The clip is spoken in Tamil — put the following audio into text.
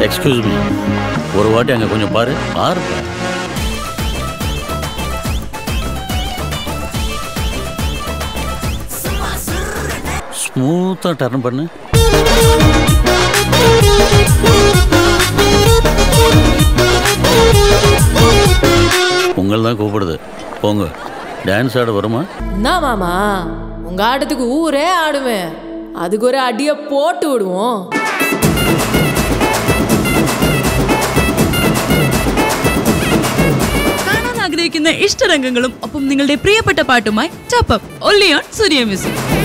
எக்ஸ்கியூஸ் மீ ஒரு வாட்டி அங்கே கொஞ்சம் பாரு பாரு ஸ்மூத்தாக டர்ன் பண்ணு உங்களை தான் கூப்பிடுது போங்க டான்ஸ் ஆட வருமா என்ன மாமா உங்க ஆட்டத்துக்கு ஊரே ஆடுவேன் அதுக்கு ஒரு அடிய போட்டு விடுவோம் കാണാൻ ആഗ്രഹിക്കുന്ന ഇഷ്ടരംഗങ്ങളും ഒപ്പം നിങ്ങളുടെ പ്രിയപ്പെട്ട പാട്ടുമായി ടോപ്പ് ഒല്ലി ഓൺ സൂര്യ മ്യൂസിക്